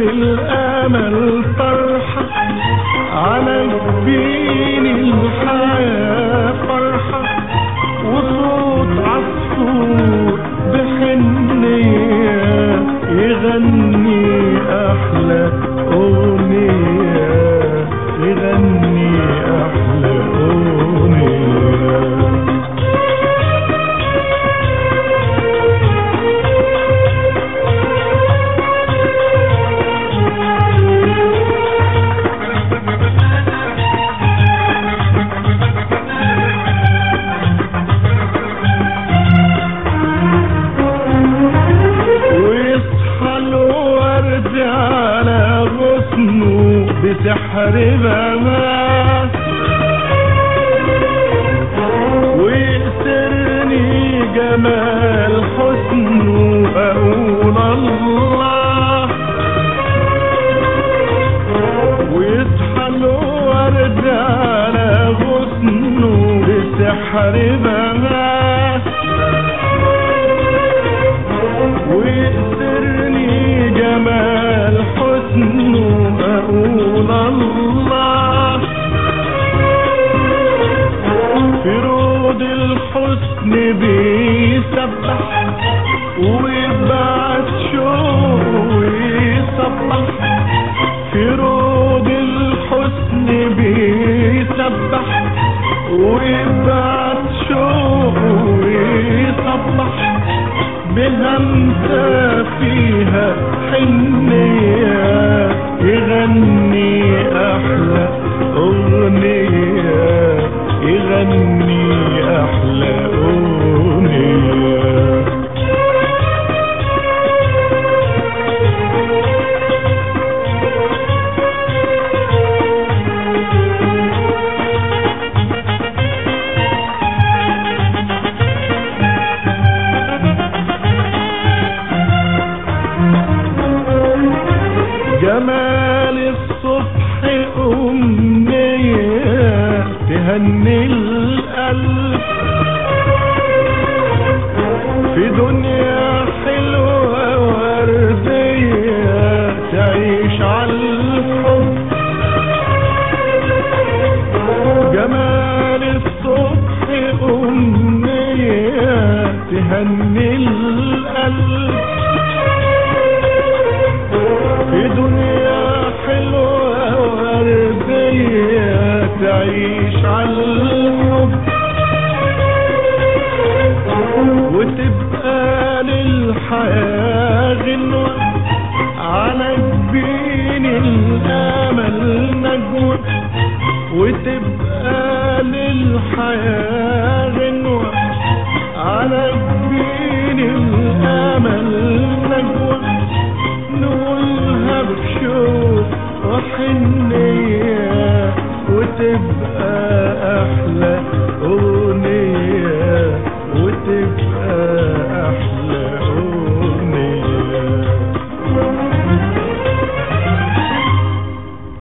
الامل فرحة على جبين الحياة فرحة وصوت عصفور بحنية يغني احلى اغنية يغني احلى اغنية ويصحى الورد على غصنه بسحر بماس ويأسرني جمال حسنه أقول الله ويصحى الورد على غصنه بسحر بماس ويأسرني جمال حسنه أقول الله في رود الحسن بيسبح ويبعت شوق ويصبح في رود الحسن بيسبح ويبعت شوق ويصبح بهمسة فيها حنية يغني أحلى أغنية يغني أحلى أغنية جمال الصبح أمنية تهني القلب في دنيا حلوة وردية تعيش على الحب جمال الصبح أمنية تهني القلب في دنيا حلوة وردية تعيش على الحب وتبقى للحياة غنوة على جبين الأمل نجوى وتبقى للحياة غنوة على جبين الأمل نجوى نقولها بشوق وحنية وتبقى